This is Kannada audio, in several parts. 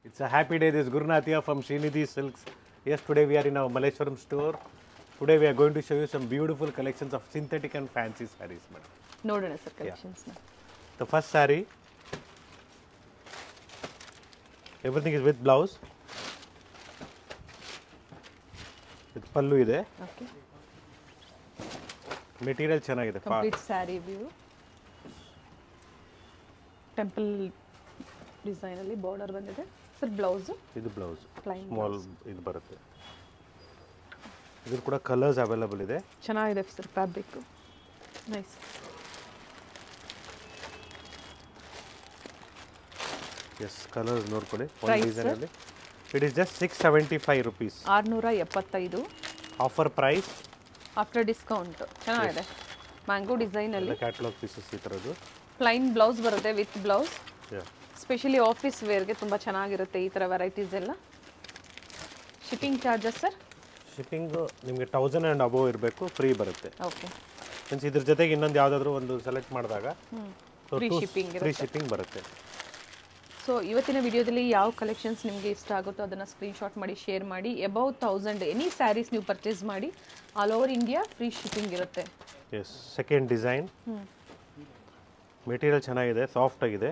It's a happy day. This is Gurunathia from Srinidhi Silks. Yes, today we are in our Malleshwaram store. Today we are going to show you some beautiful collections of synthetic and fancy sarees. madam. ನೋಡೋಣ ಸರ್ ಕಲೆಕ್ಷನ್ಸ್ನ The first saree, everything is with blouse. With pallu ಇದೆ ಓಕೆ ಮೆಟೀರಿಯಲ್ ಚೆನ್ನಾಗಿದೆ ಫಾ- ಕಂಪ್ಲೀಟ್ ಸ್ಯಾರಿ ವ್ಯೂ ಟೆಂಪಲ್ ಡಿಸೈನಲ್ಲಿ ಬಾರ್ಡರ್ ಬಂದಿದೆ ಸರ್ ಬ್ಲೌಸು ಇದು ಬ್ಲೌಸ್ Plain ಸ್ಮಾಲ್ ಇದು ಬರುತ್ತೆ ಇದ್ರ ಕೂಡ ಕಲರ್ಸ್ ಅವೈಲಬಲ್ ಇದೆ ಚೆನ್ನಾಗಿದೆ sir fabric nice yes colours ನೋಡ್ಕೊಳ್ಳಿ ಒಂದು Price, ಡಿಸೈನಲ್ಲಿ it is just six seventy five rupees ಆರುನೂರ ಎಪ್ಪತ್ತೈದು ಆಫರ್ ಪ್ರೈಸ್ ಆಫ್ಟರ್ ಡಿಸ್ಕೌಂಟ್ ಚೆನ್ನಾಗಿದೆ ಮ್ಯಾಂಗೋ ಡಿಸೈನಲ್ಲಿ ಕ್ಯಾಟ್ಲಾಗ್ ಪೀಸಸ್ ಈ ಥರದ್ದು ಪ್ಲೈನ್ ಬ್ಲೌಸ್ ಬರುತ್ತೆ with blouse Yeah. Specially office ವೇರ್ಗೆ ತುಂಬ ಚೆನ್ನಾಗಿರುತ್ತೆ ಈ ಥರ ವೆರೈಟೀಸ್ ಎಲ್ಲ ಶಿಪ್ಪಿಂಗ್ ಚಾರ್ಜಸ್ ಸರ್ ಶಿಪ್ಪಿಂಗು ನಿಮಗೆ ತೌಸಂಡ್ ಆ್ಯಂಡ್ ಅಬೋವ್ ಇರಬೇಕು ಫ್ರೀ ಬರುತ್ತೆ ಓಕೆ ಮೀನ್ಸ್ ಇದ್ರ ಜೊತೆಗೆ ಇನ್ನೊಂದು ಯಾವುದಾದ್ರೂ ಒಂದು ಸೆಲೆಕ್ಟ್ ಮಾಡಿದಾಗ Free shipping ಫ್ರೀ ಶಿಪ್ಪಿಂಗ್ ಬರುತ್ತೆ ಸೊ ಇವತ್ತಿನ ವಿಡಿಯೋದಲ್ಲಿ ಯಾವ ಕಲೆಕ್ಷನ್ಸ್ ನಿಮಗೆ ಇಷ್ಟ ಆಗುತ್ತೋ ಅದನ್ನು ಸ್ಕ್ರೀನ್ಶಾಟ್ ಮಾಡಿ ಶೇರ್ ಮಾಡಿ ಎಬೌವ್ ತೌಸಂಡ್ ಎನಿ ಸ್ಯಾರೀಸ್ ನೀವು ಪರ್ಚೇಸ್ ಮಾಡಿ all over India free shipping ಇರುತ್ತೆ ಎಸ್ ಸೆಕೆಂಡ್ ಡಿಸೈನ್ ಮೆಟೀರಿಯಲ್ ಚೆನ್ನಾಗಿದೆ ಸಾಫ್ಟ್ ಆಗಿದೆ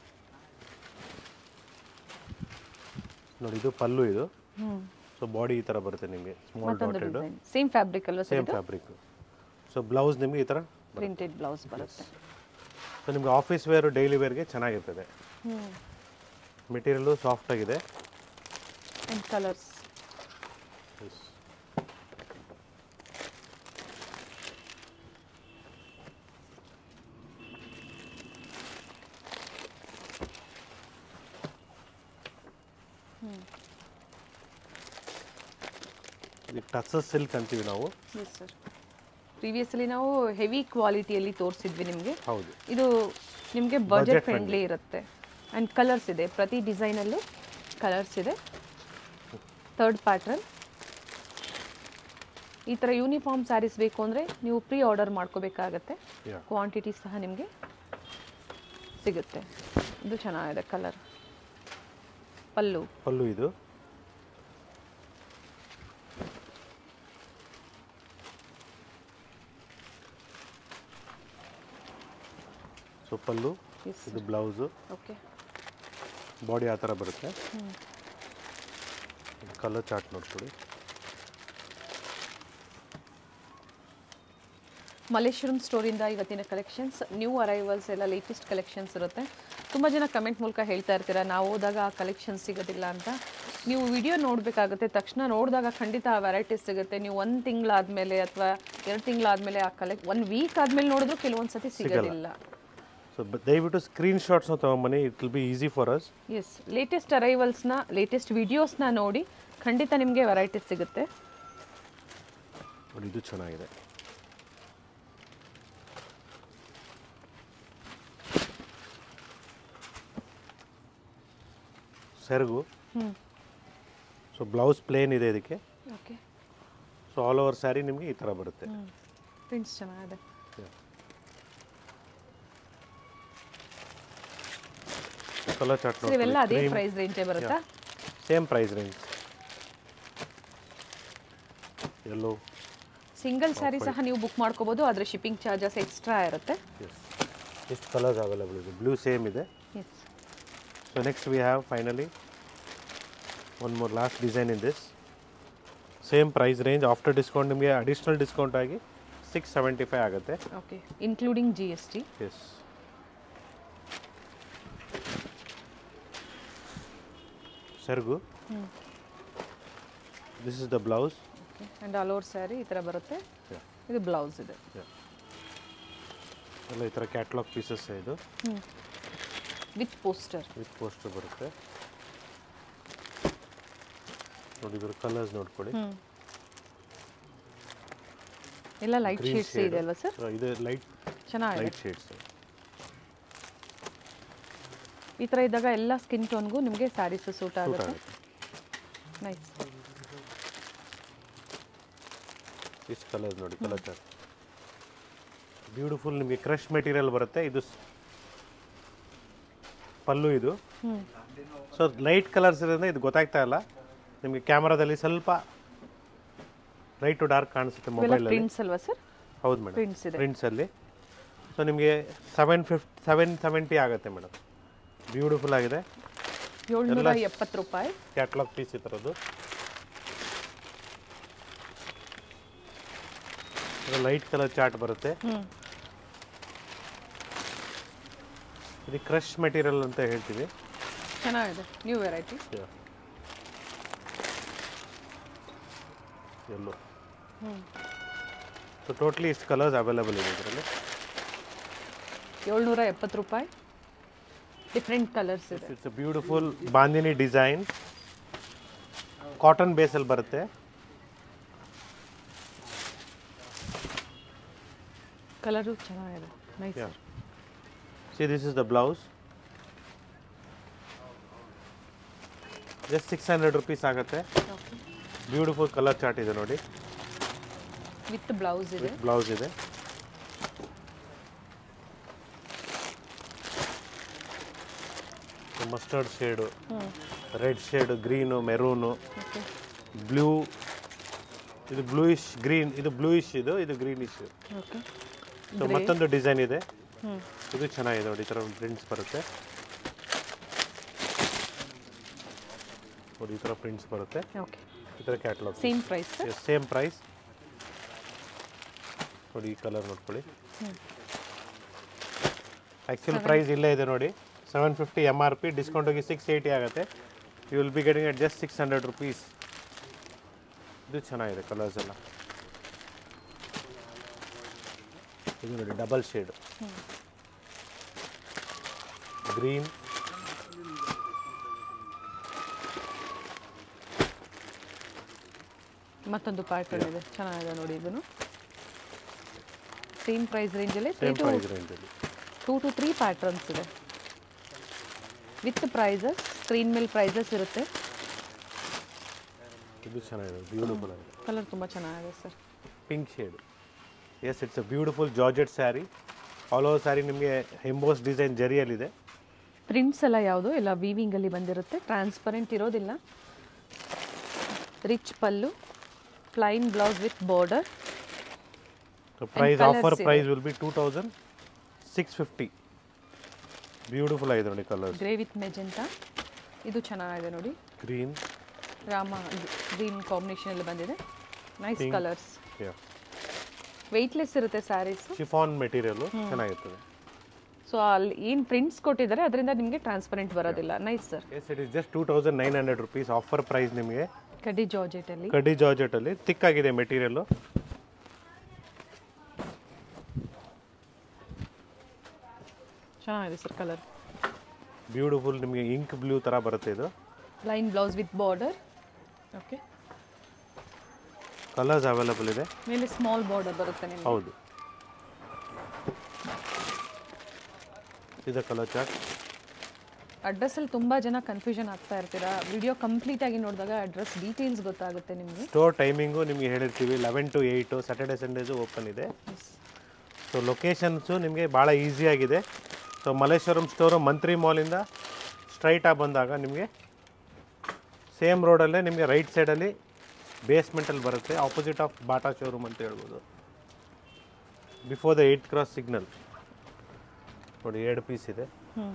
ನೋಡಿ ಇದು ಪಲ್ಲು ಇದು ಸೊ ಬಾಡಿ ಈ ಥರ ಬರುತ್ತೆ ನಿಮಗೆ ಸ್ಮಾಲ್ ಮತ್ತೊಂದು ಡಾಟೆಡ್ ಡಿಸೈನ್ ಸೇಮ್ ಫ್ಯಾಬ್ರಿಕ್ ಅಲ್ವಾ sir same fabric so blouse ನಿಮಗೆ ಈ ಥರ ಪ್ರಿಂಟೆಡ್ ಬ್ಲೌಸ್ ಬರುತ್ತೆ ಸೊ ನಿಮಗೆ ಆಫೀಸ್ ವೇರು ಡೈಲಿ ವೇರ್ಗೆ ಚೆನ್ನಾಗಿರ್ತದೆ ಮೆಟೀರಿಯಲ್ಲು ಸಾಫ್ಟ್ ಆಗಿದೆ ಆ್ಯಂಡ್ ಕಲರ್ಸ್ ಇದು ಟಸಸ್ ಸಿಲ್ಕ್ ಅಂತೀವಿ ನಾವು ಎಸ್ ಸರ್ ಪ್ರೀವಿಯಸ್ಲಿ ನಾವು ಹೆವಿ ಕ್ವಾಲಿಟಿಯಲ್ಲಿ ತೋರಿಸಿದ್ವಿ ನಿಮಗೆ ಹೌದು ಇದು ನಿಮಗೆ ಬಜೆಟ್ ಫ್ರೆಂಡ್ಲಿ ಇರುತ್ತೆ ಆ್ಯಂಡ್ ಕಲರ್ಸ್ ಇದೆ ಪ್ರತಿ ಡಿಸೈನಲ್ಲೂ ಕಲರ್ಸ್ ಇದೆ ಥರ್ಡ್ ಪ್ಯಾಟ್ರನ್ ಈ ಥರ ಯೂನಿಫಾರ್ಮ್ ಸ್ಯಾರೀಸ್ ಬೇಕು ಅಂದರೆ ನೀವು ಪ್ರೀ ಆರ್ಡರ್ ಮಾಡ್ಕೋಬೇಕಾಗತ್ತೆ Yeah. ಕ್ವಾಂಟಿಟಿ ಸಹ ನಿಮಗೆ ಸಿಗುತ್ತೆ ಇದು ಚೆನ್ನಾಗಿದೆ ಕಲರ್ ಪಲ್ಲು ಪಲ್ಲು ಇದು ಸೊ ಪಲ್ಲು ಎಸ್ ಇದು ಬ್ಲೌಸು ಓಕೆ ಬಾಡಿ ಆ ಥರ ಬರುತ್ತೆ ಕಲರ್ ಚಾರ್ಟ್ ನೋಡ್ಕೊಳ್ಳಿ ಮಲ್ಲೇಶ್ವರಂ ಸ್ಟೋರಿಂದ ಇವತ್ತಿನ ಕಲೆಕ್ಷನ್ಸ್ ನ್ಯೂ ಅರೈವಲ್ಸ್ ಎಲ್ಲ ಲೇಟೆಸ್ಟ್ ಕಲೆಕ್ಷನ್ಸ್ ಇರುತ್ತೆ ತುಂಬ ಜನ ಕಮೆಂಟ್ ಮೂಲಕ ಹೇಳ್ತಾ ಇರ್ತೀರಾ ನಾವು ಹೋದಾಗ ಆ ಕಲೆಕ್ಷನ್ ಸಿಗೋದಿಲ್ಲ ಅಂತ ನೀವು ವಿಡಿಯೋ ನೋಡಬೇಕಾಗುತ್ತೆ ತಕ್ಷಣ ನೋಡಿದಾಗ ಖಂಡಿತ ಆ ವೆರೈಟೀಸ್ ಸಿಗುತ್ತೆ ನೀವು ಒಂದು ತಿಂಗಳಾದಮೇಲೆ ಅಥವಾ ಎರಡು ತಿಂಗಳಾದಮೇಲೆ ಆ ಕಲೆಕ್ಟ್ ಒನ್ ವೀಕ್ ಆದಮೇಲೆ ನೋಡಿದ್ರು ಕೆಲವೊಂದು ಸತಿ ಸಿಗೋದಿಲ್ಲ ಸೊ ದಯವಿಟ್ಟು ಸ್ಕ್ರೀನ್ ಶಾಟ್ಸ್ನ ತೊಗೊಂಬನ್ನಿ it will be easy for us yes latest ಅರೈವಲ್ಸ್ನ ಲೇಟೆಸ್ಟ್ ವಿಡಿಯೋಸ್ನ ನೋಡಿ ಖಂಡಿತ ನಿಮಗೆ ವೆರೈಟೀಸ್ ಸಿಗುತ್ತೆ ನೋಡಿ ಇದು ಚೆನ್ನಾಗಿದೆ ಸೆರಗು ಹ್ಞೂ ಸೊ ಬ್ಲೌಸ್ ಪ್ಲೇನ್ ಇದೆ ಇದಕ್ಕೆ okay so all over sari ನಿಮಗೆ ಈ ಥರ ಬರುತ್ತೆ ಹ್ಞೂ ಪ್ರಿಂಟ್ಸ್ ಚೆನ್ನಾಗಿದೆ ಕಲರ್ ಚಾರ್ಟ್ ಸರ್ ಇವೆಲ್ಲ ಅದೇ ಪ್ರೈಸ್ ರೇಂಜೇ ಬರುತ್ತಾ same price range yellow single sari ಸಹ ನೀವು ಬುಕ್ ಮಾಡ್ಕೋಬೋದು ಆದರೆ ಶಿಪ್ಪಿಂಗ್ ಚಾರ್ಜಸ್ ಎಕ್ಸ್ಟ್ರಾ ಇರುತ್ತೆ ಎಸ್ ಎಷ್ಟು ಕಲರ್ಸ್ ಅವೈಲಬಲ್ ಇದೆ ಬ್ಲೂ ಸೇಮ್ ಇದೆ yes so next we have finally one more last design in this same price range after discount ನಿಮಗೆ ಅಡಿಷ್ನಲ್ ಡಿಸ್ಕೌಂಟ್ ಆಗಿ ಸಿಕ್ಸ್ ಸೆವೆಂಟಿ ಫೈವ್ ಆಗುತ್ತೆ okay including G S T yes ಸೆರಗು this is the blouse okay and all over sari ಈ ಥರ ಬರುತ್ತೆ ಇದು ಬ್ಲೌಸ್ ಇದೆ ಎಲ್ಲ ಈ ಥರ ಕ್ಯಾಟ್ಲಾಗ್ ಪೀಸಸ್ ಇದು ಹ್ಞೂ ವಿತ್ ಪೋಸ್ಟರ್ ವಿತ್ ಪೋಸ್ಟರ್ ಬರುತ್ತೆ ನೋಡಿ ಇದ್ರ ಕಲರ್ಸ್ ನೋಡ್ಕೊಳ್ಳಿ ಹ್ಞೂ ಎಲ್ಲ ಲೈಟ್ Green ಶೇಡ್ಸ್ shade. ಇದೆ ಅಲ್ವಾ ಸರ್ So, ಇದು ಲೈಟ್ ಚೆನ್ನಾಗಿದೆ ಲೈಟ್ ಶೇಡ್ಸ್ ಈ ಥರ ಇದ್ದಾಗ ಎಲ್ಲ ಸ್ಕಿನ್ ಟೋನ್ಗೂ ನಿಮಗೆ ಸ್ಯಾರೀಸ್ ಸೂಟ್ ಸೂಟ್ ಆಗುತ್ತೆ ಆಗುತ್ತೆ ನೈಸ್ ಇಷ್ಟು ಕಲರ್ಸ್ ನೋಡಿ ಕಲರ್ ಚಾರ್ಟ್ ಬ್ಯೂಟಿಫುಲ್ ನಿಮಗೆ ಕ್ರಶ್ ಮೆಟೀರಿಯಲ್ ಬರುತ್ತೆ ಇದು ಪಲ್ಲು ಇದು ಹ್ಞೂ ಸೊ ಲೈಟ್ ಕಲರ್ಸ್ ಇರೋದ್ರಿಂದ ಇದು ಗೊತ್ತಾಗ್ತಾ ಇಲ್ಲ ನಿಮಗೆ ಕ್ಯಾಮ್ರಾದಲ್ಲಿ ಸ್ವಲ್ಪ ಲೈಟ್ ಟು ಡಾರ್ಕ್ ಕಾಣಿಸುತ್ತೆ ಇವೆಲ್ಲ ಮೊಬೈಲಲ್ಲಿ ಪ್ರಿಂಟ್ಸ್ ಅಲ್ವಾ ಸರ್ ಹೌದು ಮೇಡಮ್ ಪ್ರಿಂಟ್ಸ್ ಇದೆ ಪ್ರಿಂಟ್ಸಲ್ಲಿ ಸೊ ನಿಮಗೆ ಸೆವೆನ್ ಫಿಫ್ಟ್ ಸೆವೆನ್ ಸೆವೆಂಟಿ ಆಗುತ್ತೆ ಮೇಡಮ್ ಬ್ಯೂಟಿಫುಲ್ ಆಗಿದೆ ಏಳ್ನೂರ ಎಪ್ಪತ್ತು ರೂಪಾಯಿ ಕ್ಯಾಟ್ಲಾಗ್ ಪೀಸ್ ಈ ಥರದ್ದು ಲೈಟ್ ಕಲರ್ ಚಾರ್ಟ್ ಬರುತ್ತೆ ಹ್ಞೂ ಇದು ಕ್ರಶ್ ಮೆಟೀರಿಯಲ್ ಅಂತ ಹೇಳ್ತೀವಿ ಚೆನ್ನಾಗಿದೆ ನ್ಯೂ ವೆರೈಟಿ ಎಲ್ಲೋ ಹ್ಞೂ ಸೊ ಟೋಟ್ಲಿ ಇಷ್ಟು ಕಲರ್ಸ್ ಅವೈಲೇಬಲ್ ಇದೆ ಇದರಲ್ಲಿ ಏಳ್ನೂರ ಎಪ್ಪತ್ತು ರೂಪಾಯಿ ಡಿಫ್ರೆಂಟ್ ಕಲರ್ಸ್ ಇದೆ it's beautiful bandhani design cotton ಬೇಸಲ್ಲಿ ಬರುತ್ತೆ ಕಲರು ಚೆನ್ನಾಗಿದೆ nice Yeah. See this is the blouse just six hundred rupees ಆಗುತ್ತೆ ಓಕೆ ಬ್ಯೂಟಿಫುಲ್ ಕಲರ್ ಚಾರ್ಟ್ ಇದೆ ನೋಡಿ ವಿತ್ ಬ್ಲೌಸ್ ಇದೆ ಬ್ಲೌಸ್ ಇದೆ ಮಸ್ಟರ್ಡ್ ಶೇಡು ಹ್ಞೂ red shade green maroon okay blue ಇದು ಬ್ಲೂಯಿಶ್ ಗ್ರೀನ್ ಇದು ಬ್ಲೂಯಿಶ್ ಇದು ಇದು ಗ್ರೀನಿಶ್ ಓಕೆ ಸೊ ಮತ್ತೊಂದು ಡಿಸೈನ್ ಇದೆ ಹ್ಞೂ ಇದು ಚೆನ್ನಾಗಿದೆ ನೋಡಿ ಈ ಥರ ಪ್ರಿಂಟ್ಸ್ ಬರುತ್ತೆ ನೋಡಿ ಈ ಥರ ಪ್ರಿಂಟ್ಸ್ ಬರುತ್ತೆ ಓಕೆ ಈ ಥರ catalogue same price same price ನೋಡಿ ಈ ಕಲರ್ ನೋಡ್ಕೊಳ್ಳಿ ಆ್ಯಕ್ಚುಲ್ ಪ್ರೈಸ್ ಇಲ್ಲೇ ಇದೆ ನೋಡಿ seven fifty M R P discount ಹೋಗಿ ಸಿಕ್ಸ್ ಏಯ್ಟಿ ಆಗುತ್ತೆ you will be getting at just six hundred rupees ಇದು ಚೆನ್ನಾಗಿದೆ ಕಲರ್ಸ್ ಎಲ್ಲ ಇದು ನೋಡಿ ಡಬಲ್ ಶೇಡ್ ಗ್ರೀನ್ ಮತ್ತೊಂದು ಪ್ಯಾಟರ್ನ್ ಇದೆ ಚೆನ್ನಾಗಿದೆ ನೋಡಿ ಇದನ್ನು ಸೇಮ್ ಪ್ರೈಸ್ ರೇಂಜಲ್ಲಿ ತ್ರೀ ಸೇಮ್ ಟು ಪ್ರೈಸ್ ರೇಂಜಲ್ಲಿ ಟೂ ಟು ತ್ರೀ ಪ್ಯಾಟರ್ನ್ಸ್ ಇದೆ ವಿತ್ ಪ್ರೈಸಸ್ ಸ್ಕ್ರೀನ್ ಮೇಲೆ ಪ್ರೈಸಸ್ ಇರುತ್ತೆ ಇದು ಚೆನ್ನಾಗಿದೆ ಬ್ಯೂಟಿಫುಲ್ ಆಗಿದೆ ಕಲರ್ ತುಂಬ ಚೆನ್ನಾಗಿದೆ sir pink shade yes it's a beautiful georgette sari all over sari ನಿಮಗೆ ಎಂಬೋಸ್ ಡಿಸೈನ್ ಜರಿಯಲ್ಲಿದೆ ಪ್ರಿಂಟ್ಸ್ ಎಲ್ಲ ಯಾವುದು ಎಲ್ಲ ವೀವಿಂಗಲ್ಲಿ ಬಂದಿರುತ್ತೆ ಟ್ರಾನ್ಸ್ಪರೆಂಟ್ ಇರೋದಿಲ್ಲ rich pallu plain blouse with border so price colours offer ಇದೆ. Price will be two thousand six fifty beautiful ಆಗಿದೆ ನೋಡಿ ಕಲರ್ಸ್ ಗ್ರೇ ವಿತ್ ಮೆಜೆಂಟಾ ಇದು ಚೆನ್ನಾಗಿದೆ ನೋಡಿ ಗ್ರೀನ್ ರಾಮ ಗ್ರೀನ್ ಕಾಂಬಿನೇಷನಲ್ಲಿ ಬಂದಿದೆ ನೈಸ್ Pink. ಕಲರ್ಸ್ ವೆಯ್ಟ್ಲೆಸ್ ಇರುತ್ತೆ ಸ್ಯಾರೀಸ್ ಶಿಫಾನ್ ಮೆಟೀರಿಯಲು ಚೆನ್ನಾಗಿರ್ತದೆ ಸೊ ಅಲ್ಲಿ ಏನು ಪ್ರಿಂಟ್ಸ್ ಕೊಟ್ಟಿದ್ದಾರೆ ಅದರಿಂದ ನಿಮಗೆ ಟ್ರಾನ್ಸ್ಪರೆಂಟ್ ಬರೋದಿಲ್ಲ nice sir yes it is just two thousand nine hundred rupees offer price ನಿಮಗೆ ಕಡ್ಡಿ ಜಾರ್ಜೆಟಲ್ಲಿ ಕಡ್ಡಿ ಜಾರ್ಜೆಟಲ್ಲಿ ತಿಕ್ಕಾಗಿದೆ ಮೆಟೀರಿಯಲ್ಲು ಚೆನ್ನಾಗಿದೆ ಸರ್ ಕಲರ್ ಬ್ಯೂಟಿಫುಲ್ ನಿಮಗೆ ಇಂಕ್ ಬ್ಲೂ ಥರ ಬರುತ್ತೆ ಇದು line blouse with border okay colours available ಇದೆ ಮೇಲೆ ಸ್ಮಾಲ್ ಬಾರ್ಡರ್ ಬರುತ್ತೆ ನಿಮಗೆ ಹೌದು ಇದು ಕಲರ್ ಚಾರ್ಟ್ ಅಡ್ರೆಸ್ಸಲ್ಲಿ ತುಂಬ ಜನ ಕನ್ಫ್ಯೂಷನ್ ಆಗ್ತಾ ಇರ್ತೀರಾ ವಿಡಿಯೋ ಕಂಪ್ಲೀಟ್ ಆಗಿ ನೋಡಿದಾಗ ಅಡ್ರೆಸ್ ಡೀಟೇಲ್ಸ್ ಗೊತ್ತಾಗುತ್ತೆ ನಿಮಗೆ ಸ್ಟೋರ್ ಟೈಮಿಂಗು ನಿಮಗೆ ಹೇಳಿರ್ತೀವಿ eleven to eight Saturday Sundays open ಇದೆ ಸೊ ಲೊಕೇಶನ್ಸು ನಿಮಗೆ ಭಾಳ ಈಸಿಯಾಗಿದೆ ಸೊ ಮಲ್ಲೇಶ್ವರಂ ಸ್ಟೋರು ಮಂತ್ರಿ ಮಾಲಿಂದ ಸ್ಟ್ರೈಟಾಗಿ ಬಂದಾಗ ನಿಮಗೆ ಸೇಮ್ ರೋಡಲ್ಲೇ ನಿಮಗೆ ರೈಟ್ ಸೈಡಲ್ಲಿ ಬೇಸ್ಮೆಂಟಲ್ಲಿ ಬರುತ್ತೆ ಆಪೋಸಿಟ್ ಆಫ್ ಬಾಟಾ ಶೋರೂಮ್ ಅಂತ ಹೇಳ್ಬೋದು before the eight cross signal ನೋಡಿ ಎರಡು ಪೀಸ್ ಇದೆ ಹ್ಞೂ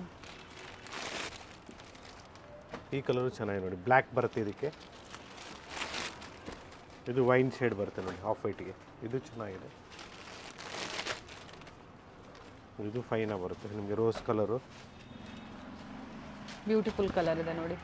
ಈ ಕಲರು ಚೆನ್ನಾಗಿ ನೋಡಿ ಬ್ಲ್ಯಾಕ್ ಬರುತ್ತೆ ಇದಕ್ಕೆ ಇದು ವೈನ್ ಶೇಡ್ ಬರುತ್ತೆ ನೋಡಿ ಆಫ್ ವೈಟ್ಗೆ ಇದು ಚೆನ್ನಾಗಿದೆ ಇದು ಫೈನಾಗಿ ಬರುತ್ತೆ ನಿಮಗೆ ರೋಸ್ ಕಲರು ಬ್ಯೂಟಿಫುಲ್ ಕಲರ್ ಇದೆ ನೋಡಿ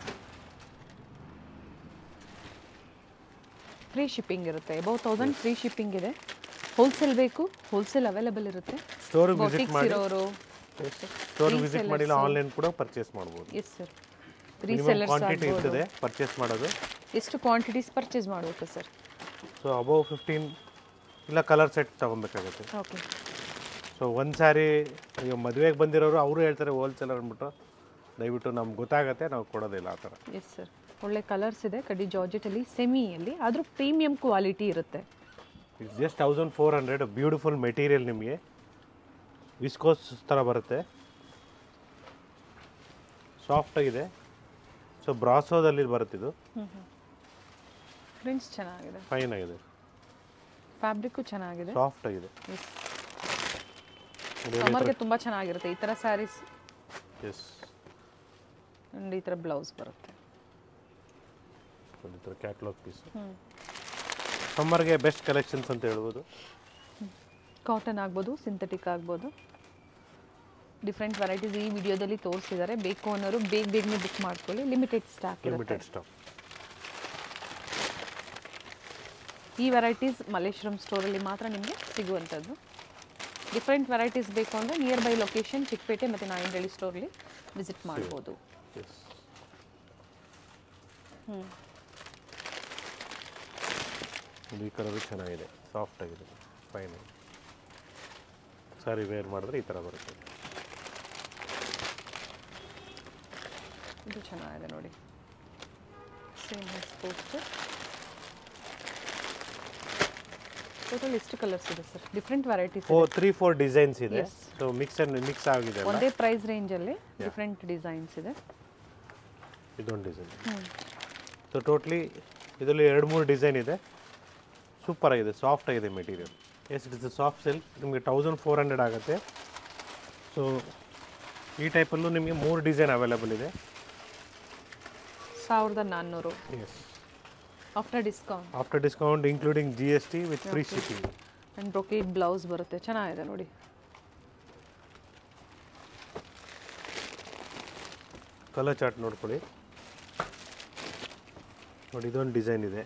ಫ್ರೀ ಶಿಪ್ಪಿಂಗ್ ಇರುತ್ತೆ ಅಬೌವ್ ತೌಸಂಡ್ ಫ್ರೀ ಶಿಪ್ಪಿಂಗ್ ಇದೆ ಹೋಲ್ಸೇಲ್ ಬೇಕು ಹೋಲ್ಸೇಲ್ ಅವೈಲೇಬಲ್ ಇರುತ್ತೆ ಸ್ಟೋರ್ಗೆ ವಿಸಿಟ್ ಬಾಟಿಕ್ಸ್ ಮಾಡಿ ಇರೋರು ಸ್ಟೋರ್ಗೆ ವಿಸಿಟ್ ಮಾಡಿಲ್ಲ ಆನ್ಲೈನ್ ಕೂಡ ಪರ್ಚೇಸ್ ಮಾಡ್ಬೋದು yes sir minimum resellers quantity ಆಗ್ಬೋದು ಇರ್ತದೆ ಪರ್ಚೇಸ್ ಮಾಡೋದು ಎಷ್ಟು ಕ್ವಾಂಟಿಟೀಸ್ ಪರ್ಚೇಸ್ ಮಾಡಬೇಕು ಸರ್ ಸೊ ಅಬೌವ್ ಫಿಫ್ಟೀನ್ ಇಲ್ಲ ಕಲರ್ ಸೆಟ್ ತೊಗೊಬೇಕಾಗುತ್ತೆ ಓಕೆ ಸೊ ಒಂದು ಸಾರಿ ಈಗ ಮದುವೆಗೆ ಬಂದಿರೋರು ಅವರು ಹೇಳ್ತಾರೆ ಹೋಲ್ಸೇಲರ್ ಅಂದ್ಬಿಟ್ಟು ದಯವಿಟ್ಟು ನಮ್ಗೆ ಗೊತ್ತಾಗತ್ತೆ ನಾವು ಕೊಡೋದಿಲ್ಲ ಆ ಥರ ಎಸ್ ಸರ್ ಒಳ್ಳೆ ಕಲರ್ಸ್ ಇದೆ ಕಡ್ಡಿ ಜಾರ್ಜೆಟಲ್ಲಿ ಸೆಮಿಯಲ್ಲಿ ಆದರೂ ಪ್ರೀಮಿಯಂ ಕ್ವಾಲಿಟಿ ಇರುತ್ತೆ it's just thousand four hundred beautiful material ನಿಮಗೆ ವಿಸ್ಕೋಸ್ ಥರ ಬರುತ್ತೆ ಸಾಫ್ಟ್ ಆಗಿದೆ ಸೊ ಬ್ರಾಸೋದಲ್ಲಿ ಬರುತ್ತಿದ್ದು ಪ್ರಿಂಟ್ಸ್ ಚೆನ್ನಾಗಿದೆ ಫೈನ್ ಆಗಿದೆ ಫ್ಯಾಬ್ರಿಕ್ಕು ಚೆನ್ನಾಗಿದೆ ಸಾಫ್ಟ್ ಆಗಿದೆ ಸಮ್ಮರ್ಗೆ ತುಂಬ ಚೆನ್ನಾಗಿರುತ್ತೆ ಈ ಥರ ಸ್ಯಾರೀಸ್ ಎಸ್ ಆ್ಯಂಡ್ ಈ ಥರ ಬ್ಲೌಸ್ ಬರುತ್ತೆ ಈ ಥರ ಕ್ಯಾಟ್ಲಾಗ್ ಪೀಸ್ ಸಮ್ಮರ್ಗೆ ಬೆಸ್ಟ್ ಕಲೆಕ್ಷನ್ಸ್ ಅಂತ ಹೇಳ್ಬೋದು ಕಾಟನ್ ಆಗ್ಬೋದು ಸಿಂಥೆಟಿಕ್ ಆಗ್ಬೋದು ಡಿಫ್ರೆಂಟ್ ವೆರೈಟೀಸ್ ಈ ವಿಡಿಯೋದಲ್ಲಿ ತೋರಿಸಿದ್ದಾರೆ ಬೇಕು ಅನ್ನೋರು ಬೇಗ ಬೇಗನೆ ಬುಕ್ ಮಾಡ್ಕೊಳ್ಳಿ ಲಿಮಿಟೆಡ್ ಸ್ಟಾಕ್ ಇರುತ್ತೆ ಲಿಮಿಟೆಡ್ ಸ್ಟಾಕ್ ಈ ವೆರೈಟೀಸ್ ಮಲ್ಲೇಶ್ವರಂ ಸ್ಟೋರಲ್ಲಿ ಮಾತ್ರ ನಿಮಗೆ ಸಿಗುವಂಥದ್ದು ಡಿಫ್ರೆಂಟ್ ವೆರೈಟೀಸ್ ಬೇಕು ಅಂದರೆ ನಿಯರ್ ಬೈ ಲೊಕೇಶನ್ ಚಿಕ್ಕಪೇಟೆ ಮತ್ತು ನಾಯಂಡಳ್ಳಿ ಸ್ಟೋರ್ಲಿ ವಿಸಿಟ್ ಮಾಡ್ಬೋದು ಎಸ್ ಈ ಕಲರು ಚೆನ್ನಾಗಿದೆ ಸಾಫ್ಟ್ ಆಗಿದೆ ಫೈನ್ ಆಗಿದೆ ಸಾರಿ ವೇರ್ ಮಾಡಿದ್ರೆ ಈ ಥರ ಬರುತ್ತೆ ಇದು ಚೆನ್ನಾಗಿದೆ ನೋಡಿ ಸೇಮ್ ಹೆಸ್ ಪೋಸ್ಟರ್ ಟೋಟಲ್ ಎಷ್ಟು ಕಲರ್ಸ್ ಇದೆ sir different varieties four three four designs ಇದೆ Yes. So mix and mix ಆಗಿದೆ ಅಲ್ಲ ಒಂದೇ ಪ್ರೈಸ್ ರೇಂಜಲ್ಲಿ ಡಿಫ್ರೆಂಟ್ ಡಿಸೈನ್ಸ್ ಇದೆ ಇದೊಂದು ಡಿಸೈನ್ ಸೊ ಟೋಟ್ಲಿ ಇದರಲ್ಲಿ ಎರಡು ಮೂರು ಡಿಸೈನ್ ಇದೆ ಸೂಪರ್ ಆಗಿದೆ ಸಾಫ್ಟ್ ಆಗಿದೆ material yes it is soft silk ನಿಮಗೆ ತೌಸಂಡ್ ಫೋರ್ ಹಂಡ್ರೆಡ್ ಆಗುತ್ತೆ ಸೊ ಈ ಟೈಪಲ್ಲೂ ನಿಮಗೆ ಮೂರು ಡಿಸೈನ್ ಅವೈಲೇಬಲ್ ಇದೆ ಸಾವಿರದ ನಾನ್ನೂರು yes after discount after discount including G S T with free shipping and brocade blouse ಬರುತ್ತೆ ಚೆನ್ನಾಗಿದೆ ನೋಡಿ ಕಲರ್ ಚಾರ್ಟ್ ನೋಡ್ಕೊಳ್ಳಿ ನೋಡಿ ಇದೊಂದು ಡಿಸೈನ್ ಇದೆ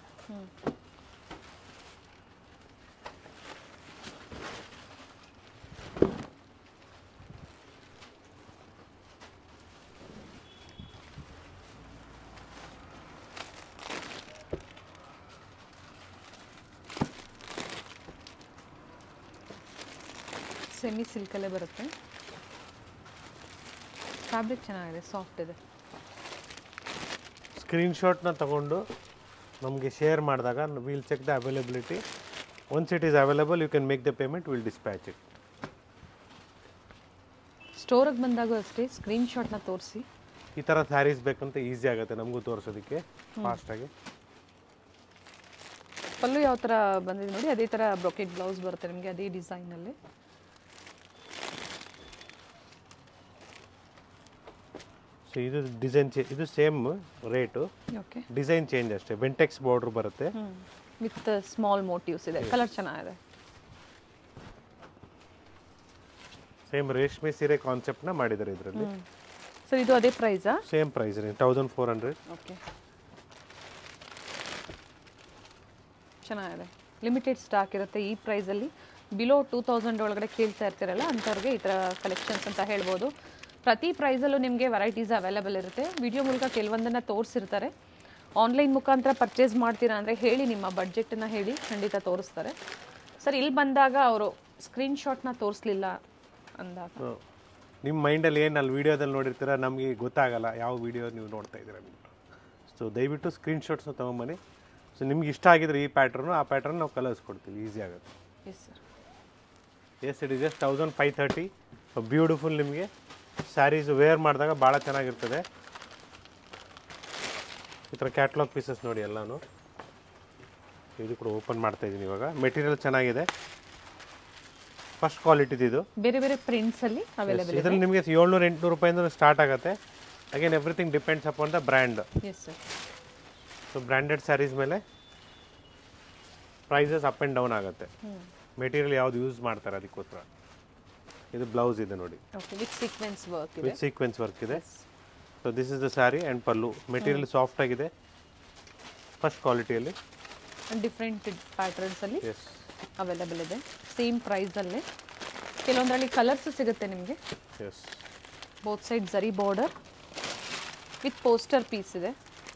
ಸೆಮಿ ಸಿಲ್ಕಲ್ಲೇ ಬರುತ್ತೆ ಫ್ಯಾಬ್ರಿಕ್ ಚೆನ್ನಾಗಿದೆ ಸಾಫ್ಟ್ ಇದೆ ಸ್ಕ್ರೀನ್ಶಾಟ್ನ ತಗೊಂಡು ನಮಗೆ ಶೇರ್ ಮಾಡಿದಾಗ will check the availability once it is available you can make the payment will dispatch it ಸ್ಟೋರಿಗೆ ಬಂದಾಗ ಅಷ್ಟೇ ಸ್ಕ್ರೀನ್ಶಾಟ್ನ ತೋರಿಸಿ ಈ ಥರ ಸ್ಯಾರೀಸ್ ಬೇಕಂತ ಈಸಿ ಆಗುತ್ತೆ ನಮಗೂ ತೋರಿಸೋದಕ್ಕೆ ಫಾಸ್ಟಾಗಿ ಪಲ್ಲು ಯಾವ ಥರ ಬಂದಿದೆ ನೋಡಿ ಅದೇ ಥರ ಬ್ರೊಕೆಟ್ ಬ್ಲೌಸ್ ಬರುತ್ತೆ ನಿಮಗೆ ಅದೇ ಡಿಸೈನಲ್ಲಿ ಸೊ ಇದು ಡಿಸೈನ್ ಚೇ ಇದು same rate okay design change ಅಷ್ಟೇ ಬೆಂಟೆಕ್ಸ್ ಬಾರ್ಡ್ರ್ ಬರುತ್ತೆ ವಿತ್ ಸ್ಮಾಲ್ ಮೋಟಿವ್ಸ್ ಇದೆ ಕಲರ್ ಚೆನ್ನಾಗಿದೆ ಸೇಮ್ ರೇಷ್ಮೆ ಸೀರೆ ಕಾನ್ಸೆಪ್ಟ್ನ ಮಾಡಿದ್ದಾರೆ ಇದರಲ್ಲಿ ಸರ್ ಇದು ಅದೇ ಪ್ರೈಸಾ ಸೇಮ್ ಪ್ರೈಸ್ ರೀ ತೌಸಂಡ್ ಫೋರ್ ಹಂಡ್ರೆಡ್ ಓಕೆ ಚೆನ್ನಾಗಿದೆ ಲಿಮಿಟೆಡ್ ಸ್ಟಾಕ್ ಇರುತ್ತೆ ಈ ಪ್ರೈಸಲ್ಲಿ ಬಿಲೋ ಟೂ ತೌಸಂಡ್ ಒಳಗಡೆ ಕೇಳ್ತಾ ಇರ್ತೀರಲ್ಲ ಅಂಥವ್ರಿಗೆ ಈ ಥರ ಕಲೆಕ್ಷನ್ಸ್ ಅಂತ ಹೇಳ್ಬೋದು ಪ್ರತಿ ಪ್ರೈಸಲ್ಲೂ ನಿಮಗೆ ವೆರೈಟೀಸ್ ಅವೈಲೇಬಲ್ ಇರುತ್ತೆ ವಿಡಿಯೋ ಮೂಲಕ ಕೆಲವೊಂದನ್ನು ತೋರಿಸಿರ್ತಾರೆ ಆನ್ಲೈನ್ ಮುಖಾಂತರ ಪರ್ಚೇಸ್ ಮಾಡ್ತೀರಾ ಅಂದರೆ ಹೇಳಿ ನಿಮ್ಮ ಬಡ್ಜೆಟನ್ನು ಹೇಳಿ ಖಂಡಿತ ತೋರಿಸ್ತಾರೆ ಸರ್ ಇಲ್ಲಿ ಬಂದಾಗ ಅವರು ಸ್ಕ್ರೀನ್ಶಾಟ್ನ ತೋರಿಸ್ಲಿಲ್ಲ ಅಂದಾಗ ಸೊ ನಿಮ್ಮ ಮೈಂಡಲ್ಲಿ ಏನು ಅಲ್ಲಿ ವೀಡಿಯೋದಲ್ಲಿ ನೋಡಿರ್ತೀರ ನಮಗೆ ಗೊತ್ತಾಗಲ್ಲ ಯಾವ ವೀಡಿಯೋ ನೀವು ನೋಡ್ತಾ ಇದ್ದೀರಾ ಅಂದ್ಬಿಟ್ಟು ಸೊ ದಯವಿಟ್ಟು ಸ್ಕ್ರೀನ್ಶಾಟ್ಸ್ನ ತೊಗೊಂಬನ್ನಿ ಸೊ ನಿಮ್ಗೆ ಇಷ್ಟ ಆಗಿದ್ರೆ ಈ ಪ್ಯಾಟ್ರನ್ನು ಆ ಪ್ಯಾಟ್ರನ್ ನಾವು ಕಲಿಸ್ಕೊಡ್ತೀವಿ ಈಸಿ ಆಗುತ್ತೆ yes sir yes it is just thousand five thirty beautiful ನಿಮಗೆ ಸ್ಯಾರೀಸ್ ವೇರ್ ಮಾಡಿದಾಗ ಭಾಳ ಚೆನ್ನಾಗಿರ್ತದೆ ಈ ಥರ ಕ್ಯಾಟ್ಲಾಗ್ ಪೀಸಸ್ ನೋಡಿ ಎಲ್ಲನೂ ಇದು ಕೂಡ ಓಪನ್ ಮಾಡ್ತಾ ಇದ್ದೀನಿ ಇವಾಗ ಮೆಟೀರಿಯಲ್ ಚೆನ್ನಾಗಿದೆ ಫಸ್ಟ್ ಕ್ವಾಲಿಟಿದು ಇದು ಬೇರೆ ಬೇರೆ ಪ್ರಿಂಟ್ಸಲ್ಲಿ ಅವೈಲೇಬಲ್ ಇದರಲ್ಲಿ ನಿಮಗೆ ಏಳ್ನೂರು ಎಂಟುನೂರು ರೂಪಾಯಿಂದ ಸ್ಟಾರ್ಟ್ ಆಗುತ್ತೆ again everything depends upon the brand yes sir so branded saris ಮೇಲೆ ಪ್ರೈಸಸ್ ಅಪ್ ಆ್ಯಂಡ್ ಡೌನ್ ಆಗುತ್ತೆ ಮೆಟೀರಿಯಲ್ ಯಾವ್ದು ಯೂಸ್ ಮಾಡ್ತಾರೆ ಅದಕ್ಕೋಸ್ಕರ ಇದು ಬ್ಲೌಸ್ ಇದೆ ನೋಡಿ ಓಕೆ ವಿತ್ ಸೀಕ್ವೆನ್ಸ್ ವರ್ಕ್ ಇದೆ ವಿತ್ ಸೀಕ್ವೆನ್ಸ್ ವರ್ಕ್ ಇದೆ so this is the sari and pallu material soft ಆಗಿದೆ ಫಸ್ಟ್ ಕ್ವಾಲಿಟಿಯಲ್ಲಿ ಡಿಫ್ರೆಂಟ್ ಪ್ಯಾಟರ್ನ್ಸಲ್ಲಿ ಎಸ್ ಅವೈಲೇಬಲ್ ಇದೆ ಸೇಮ್ ಪ್ರೈಸಲ್ಲೇ ಕೆಲವೊಂದರಲ್ಲಿ ಕಲರ್ಸ್ ಸಿಗುತ್ತೆ ನಿಮಗೆ yes both side zari border with poster piece ಇದೆ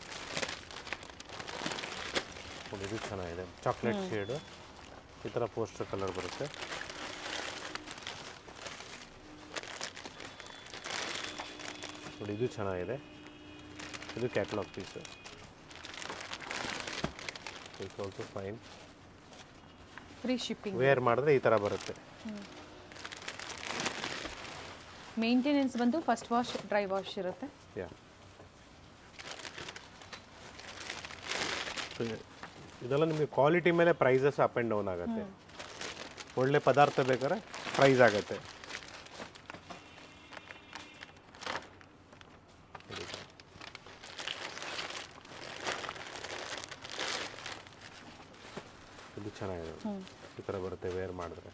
ಇದು ಚೆನ್ನಾಗಿದೆ ಚಾಕ್ಲೇಟ್ ಶೇಡು ಈ ಥರ ಪೋಸ್ಟರ್ ಕಲರ್ ಬರುತ್ತೆ ನೋಡಿ ಇದು ಚೆನ್ನಾಗಿದೆ ಇದು catalogue piece it's also fine free shipping wear ಮಾಡಿದ್ರೆ ಈ ಥರ ಬರುತ್ತೆ ಮೇಂಟೆನೆನ್ಸ್ ಬಂದು ಫಸ್ಟ್ ವಾಶ್ ಡ್ರೈ ವಾಶ್ ಇರುತ್ತೆ ಯಾ ಇದೆಲ್ಲ ನಿಮಗೆ ಕ್ವಾಲಿಟಿ ಮೇಲೆ ಪ್ರೈಸಸ್ ಅಪ್ ಆ್ಯಂಡ್ ಡೌನ್ ಆಗುತ್ತೆ ಒಳ್ಳೆ ಪದಾರ್ಥ ಬೇಕಾದ್ರೆ ಪ್ರೈಸ್ ಆಗುತ್ತೆ ಇದು ಚೆನ್ನಾಗಿದೆ ಈ ಥರ ಬರುತ್ತೆ ವೇರ್ ಮಾಡಿದ್ರೆ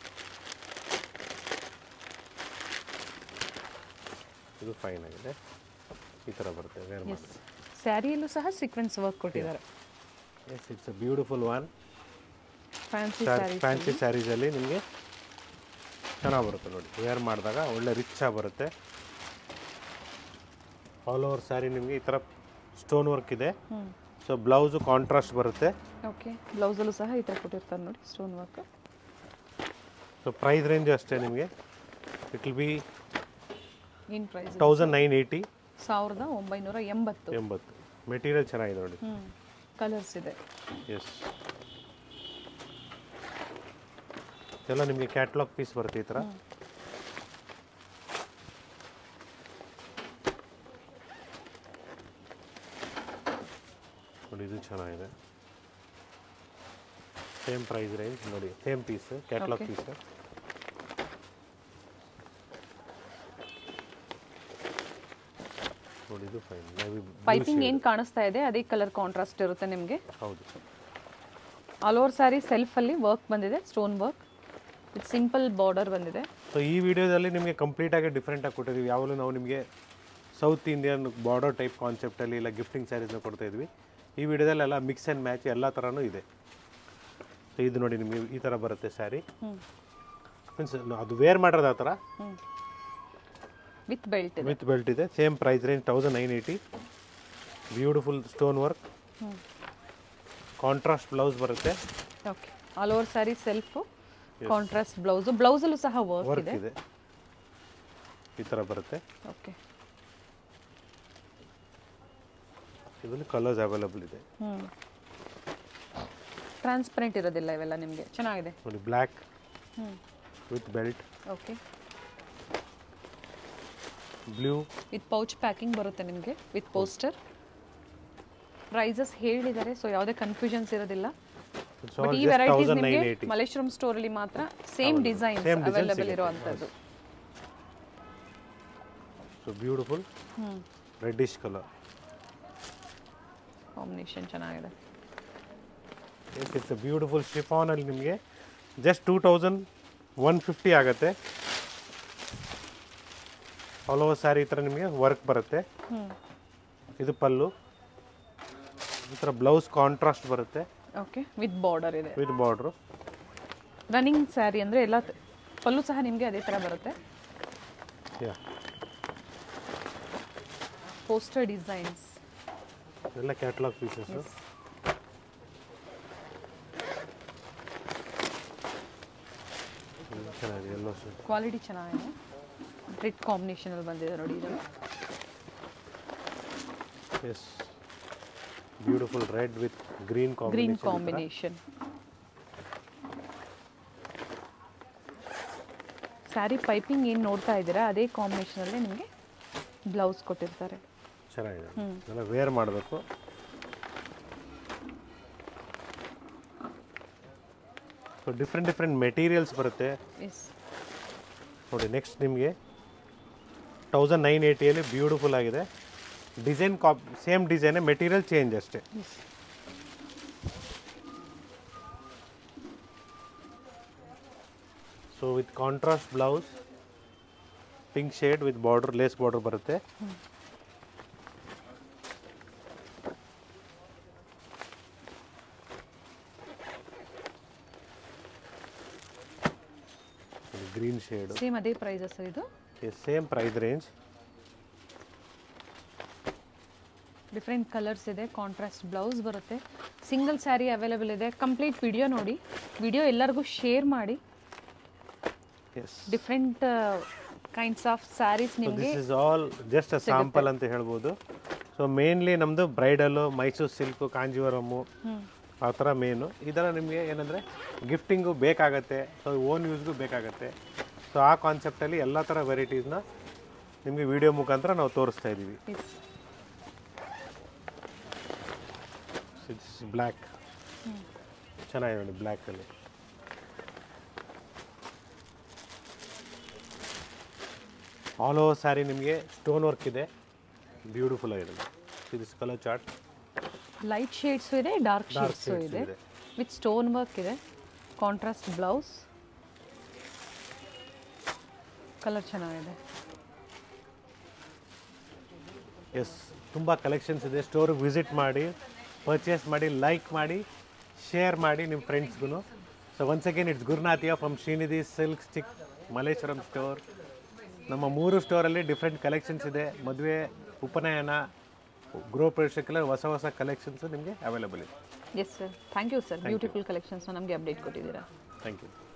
ಇದು ಫೈನ್ ಆಗಿದೆ ಈ ಥರ ಬರುತ್ತೆ ವೇರ್ ಎಸ್ ಮಾಡಿದ್ರೆ ಸ್ಯಾರಿಯಲ್ಲೂ ಸಹ ಸೀಕ್ವೆನ್ಸ್ ವರ್ಕ್ ಕೊಟ್ಟಿದ್ದಾರೆ yes it's a beautiful one fancy sari fancy ಸ್ಯಾರೀಸಲ್ಲಿ ನಿಮಗೆ ಚೆನ್ನಾಗಿ ಬರುತ್ತೆ ನೋಡಿ ವೇರ್ ಮಾಡಿದಾಗ ಒಳ್ಳೆ ರಿಚ್ ಆಗಿ ಬರುತ್ತೆ ಆಲ್ ಓವರ್ ಸ್ಯಾರಿ ನಿಮಗೆ ಈ ಥರ ಸ್ಟೋನ್ ವರ್ಕ್ ಇದೆ ಸೊ ಬ್ಲೌಸು ಕಾಂಟ್ರಾಸ್ಟ್ ಬರುತ್ತೆ ಓಕೆ ಬ್ಲೌಸಲ್ಲೂ ಸಹ ಈ ಥರ ಕೊಟ್ಟಿರ್ತಾರೆ ನೋಡಿ stone work so price range ಅಷ್ಟೇ ನಿಮಗೆ ಇಟ್ ವಿಲ್ ಬಿ ಏನು ಪ್ರೈಸ್ ತೌಸಂಡ್ ನೈನ್ ಏಯ್ಟಿ ಸಾವಿರದ ಒಂಬೈನೂರ ಎಂಬತ್ತು ಎಂಬತ್ತು ಮೆಟೀರಿಯಲ್ ಚೆನ್ನಾಗಿದೆ ನೋಡಿ ಹ್ಞೂ ಕಲರ್ಸ್ ಇದೆ ಎಸ್ ಎಲ್ಲ ನಿಮಗೆ ಕ್ಯಾಟ್ಲಾಗ್ ಪೀಸ್ ಬರುತ್ತೆ ಈ ಥರ ನೋಡಿ ಇದು ಚೆನ್ನಾಗಿದೆ ಸೇಮ್ ಪ್ರೈಸ್ ರೇಂಜ್ ನೋಡಿ same piece catalogue Okay. Piece ನೋಡಿ ಇದು ಫೈನ್ ಪೈಪಿಂಗ್ ಏನು ಕಾಣಿಸ್ತಾ ಇದೆ ಅದೇ ಕಲರ್ ಕಾಂಟ್ರಾಸ್ಟ್ ಇರುತ್ತೆ ನಿಮಗೆ ಹೌದು ಆಲ್ ಓವರ್ ಸ್ಯಾರಿ ಸೆಲ್ಫಲ್ಲಿ ವರ್ಕ್ ಬಂದಿದೆ stone work with simple border ಬಂದಿದೆ ಸೊ ಈ ವಿಡಿಯೋದಲ್ಲಿ ನಿಮಗೆ ಕಂಪ್ಲೀಟಾಗಿ ಡಿಫ್ರೆಂಟಾಗಿ ಕೊಟ್ಟಿದ್ದೀವಿ ಯಾವಾಗಲೂ ನಾವು ನಿಮಗೆ ಸೌತ್ ಇಂಡಿಯನ್ ಬಾರ್ಡರ್ ಟೈಪ್ ಕಾನ್ಸೆಪ್ಟಲ್ಲಿ ಇಲ್ಲ ಗಿಫ್ಟಿಂಗ್ ಸ್ಯಾರೀಸ್ನ ಕೊಡ್ತಾ ಇದ್ವಿ ಈ ವಿಡಿಯೋದಲ್ಲೆಲ್ಲ ಮಿಕ್ಸ್ ಆ್ಯಂಡ್ ಮ್ಯಾಚ್ ಎಲ್ಲ ಥರನೂ ಇದೆ ಸೊ ಇದು ನೋಡಿ ನಿಮಗೆ ಈ ಥರ ಬರುತ್ತೆ ಸ್ಯಾರಿ ಹ್ಞೂ ಮೀನ್ಸ್ ಅದು ವೇರ್ ಮಾಡೋದು ಆ ಥರ ಹ್ಞೂ ವಿತ್ ಬೆಲ್ಟ್ ಇದೆ ವಿತ್ ಬೆಲ್ಟ್ ಇದೆ same price range thousand nine eighty beautiful stone work ಹ್ಞೂ ಕಾಂಟ್ರಾಸ್ಟ್ ಬ್ಲೌಸ್ ಬರುತ್ತೆ okay all over sari self contrast blouse ಬ್ಲೌಸಲ್ಲೂ ಸಹ ವರ್ಕ್ ವರ್ಕ್ ಇದೆ ಇದೆ ಈ ಥರ ಬರುತ್ತೆ ಓಕೆ ಇದರಲ್ಲಿ ಕಲರ್ಸ್ ಅವೈಲಬಲ್ ಇದೆ ಹ್ಞೂ ಟ್ರಾನ್ಸ್ಪರೆಂಟ್ ಇರೋದಿಲ್ಲ ಇವೆಲ್ಲ ನಿಮಗೆ ಚೆನ್ನಾಗಿದೆ ನೋಡಿ ಬ್ಲ್ಯಾಕ್ ಹ್ಞೂ with belt okay blue with pouch packing ಬರುತ್ತೆ ನಿಮಗೆ ವಿತ್ ಪೋಸ್ಟರ್ ಪ್ರೈಸಸ್ ಹೇಳಿದ್ದಾರೆ ಸೊ ಯಾವುದೇ ಕನ್ಫ್ಯೂಷನ್ಸ್ ಇರೋದಿಲ್ಲ ಇಟ್ಸ್ ಬಟ್ ಆಲ್ ಈ ಜಸ್ಟ್ ವೆರೈಟೀಸ್ ತೌಸಂಡ್ ನೈನ್ ನಿಮಗೆ ಏಯ್ಟಿ ಮಲೇಶ್ವರಂ ಸ್ಟೋರಲ್ಲಿ ಮಾತ್ರ same design Same design available ಸಿಗುತ್ತೆ. ಇರುವಂಥದ್ದು ಸೊ ಬ್ಯೂಟಿಫುಲ್ ಹ್ಞೂ ರೆಡ್ಡಿಶ್ ಕಲರ್ ಕಾಂಬಿನೇಷನ್ ಚೆನ್ನಾಗಿದೆ ಎಸ್ ಇಟ್ಸ್ ಬ್ಯೂಟಿಫುಲ್ ಶಿಫಾನಲ್ಲಿ ನಿಮಗೆ just two thousand one fifty ಆಗುತ್ತೆ ಆಲ್ ಓವರ್ ಸ್ಯಾರಿ ಈ ಥರ ನಿಮಗೆ ವರ್ಕ್ ಬರುತ್ತೆ ಹ್ಞೂ ಇದು ಪಲ್ಲು ಈ ಥರ ಬ್ಲೌಸ್ ಕಾಂಟ್ರಾಸ್ಟ್ ಬರುತ್ತೆ ಓಕೆ ವಿತ್ ಬಾರ್ಡರ್ ಇದೆ ವಿತ್ ಬಾರ್ಡ್ರು ರನ್ನಿಂಗ್ ಸ್ಯಾರಿ ಅಂದರೆ ಎಲ್ಲ ತ- ಪಲ್ಲು ಸಹ ನಿಮಗೆ ಅದೇ ಥರ ಬರುತ್ತೆ ಯಾ ಪೋಸ್ಟರ್ ಡಿಸೈನ್ಸ್ ಎಲ್ಲ ಕ್ಯಾಟ್ಲಾಗ್ ಪೀಸಸ್ಸು ಚೆನ್ನಾಗಿದೆ ಎಲ್ಲೋ ಕ್ವಾಲಿಟಿ ಚೆನ್ನಾಗಿದೆ ರೆಡ್ ಕಾಂಬಿನೇಷನಲ್ಲಿ ಬಂದಿದೆ ನೋಡಿ ಇದು yes beautiful red with green green combination combination sari piping ಏನು ನೋಡ್ತಾ ಇದ್ದೀರಾ ಅದೇ ಕಾಂಬಿನೇಷನಲ್ಲಿ ನಿಮಗೆ ಬ್ಲೌಸ್ ಕೊಟ್ಟಿರ್ತಾರೆ ಚೆನ್ನಾಗಿದೆ ಇದೆಲ್ಲ ವೇರ್ ಮಾಡಬೇಕು ಸೊ ಡಿಫ್ರೆಂಟ್ ಡಿಫ್ರೆಂಟ್ ಮೆಟೀರಿಯಲ್ಸ್ ಬರುತ್ತೆ ಎಸ್ ನೋಡಿ ನೆಕ್ಸ್ಟ್ ನಿಮಗೆ ತೌಸಂಡ್ ನೈನ್ ಏಯ್ಟಿಯಲ್ಲಿ ಬ್ಯೂಟಿಫುಲ್ ಆಗಿದೆ ಡಿಸೈನ್ ಕಾಪ್ ಸೇಮ್ ಡಿಸೈನೇ ಮೆಟೀರಿಯಲ್ ಚೇಂಜ್ ಅಷ್ಟೇ yes so with contrast blouse pink shade with border lace border ಬರುತ್ತೆ ಗ್ರೀನ್ ಶೇಡು ಸೇಮ್ ಅದೇ ಪ್ರೈಸಸ್ ಇದು same price range different colours ಇದೆ ಕಾಂಟ್ರಾಸ್ಟ್ ಬ್ಲೌಸ್ ಬರುತ್ತೆ ಸಿಂಗಲ್ ಸ್ಯಾರಿ ಅವೈಲೇಬಲ್ ಇದೆ ಕಂಪ್ಲೀಟ್ ವಿಡಿಯೋ ನೋಡಿ ವಿಡಿಯೋ ಎಲ್ಲರಿಗೂ ಶೇರ್ ಮಾಡಿ yes different kinds of saris ನಿಮಗೆ this is all just a sample ಅಂತ ಹೇಳ್ಬೋದು ಸೊ ಮೇನ್ಲಿ ನಮ್ಮದು ಬ್ರೈಡಲ್ಲು ಮೈಸೂರು ಸಿಲ್ಕು ಕಾಂಜೀವರಮ್ಮು ಆ ಥರ ಮೇನು ಇದರ ನಿಮಗೆ ಏನಂದರೆ ಗಿಫ್ಟಿಂಗು ಬೇಕಾಗತ್ತೆ ಸೊ ಓನ್ ಯೂಸ್ಗೂ ಬೇಕಾಗತ್ತೆ ಸೊ ಆ ಕಾನ್ಸೆಪ್ಟಲ್ಲಿ ಎಲ್ಲ ಥರ ವೆರೈಟೀಸ್ನ ನಿಮಗೆ ವಿಡಿಯೋ ಮುಖಾಂತರ ನಾವು ತೋರಿಸ್ತಾ ಇದ್ದೀವಿ ಇಟ್ಸ್ ಬ್ಲ್ಯಾಕ್ ಚೆನ್ನಾಗಿದೆ ನೋಡಿ ಬ್ಲ್ಯಾಕಲ್ಲಿ ಆಲ್ ಓವರ್ ಸ್ಯಾರಿ ನಿಮಗೆ ಸ್ಟೋನ್ ವರ್ಕ್ ಇದೆ ಬ್ಯೂಟಿಫುಲ್ ಆಗಿದೆ this colour chart light shades ಇದೆ ಡಾರ್ಕ್ Dark ಶೇಡ್ಸು shades ಇದೆ ಇದೆ. ವಿತ್ ಸ್ಟೋನ್ ವರ್ಕ್ ಇದೆ ಕಾಂಟ್ರಾಸ್ಟ್ ಬ್ಲೌಸ್ ಕಲರ್ ಚೆನ್ನಾಗಿದೆ ಎಸ್ ತುಂಬ ಕಲೆಕ್ಷನ್ಸ್ ಇದೆ ಸ್ಟೋರಿಗೆ ವಿಸಿಟ್ ಮಾಡಿ ಪರ್ಚೇಸ್ ಮಾಡಿ ಲೈಕ್ ಮಾಡಿ ಶೇರ್ ಮಾಡಿ ನಿಮ್ಮ ಫ್ರೆಂಡ್ಸ್ಗೂ so once again it's Gurunathiya from Srinidhi silk ಸ್ಟಿಕ್ ಮಲ್ಲೇಶ್ವರಂ ಸ್ಟೋರ್ ನಮ್ಮ ಮೂರು ಸ್ಟೋರಲ್ಲಿ ಡಿಫ್ರೆಂಟ್ ಕಲೆಕ್ಷನ್ಸ್ ಇದೆ ಮದುವೆ ಉಪನಯನ ಗೃಹ ಪ್ರವೇಶಕ್ಕೆಲ್ಲ ಹೊಸ ಹೊಸ ಕಲೆಕ್ಷನ್ಸ್ ನಿಮಗೆ ಅವೈಲೇಬಲ್ ಇದೆ yes sir thank you sir beautiful ಕಲೆಕ್ಷನ್ಸ್ನ ನಮಗೆ ಅಪ್ಡೇಟ್ ಕೊಟ್ಟಿದ್ದೀರಾ ಥ್ಯಾಂಕ್ ಯು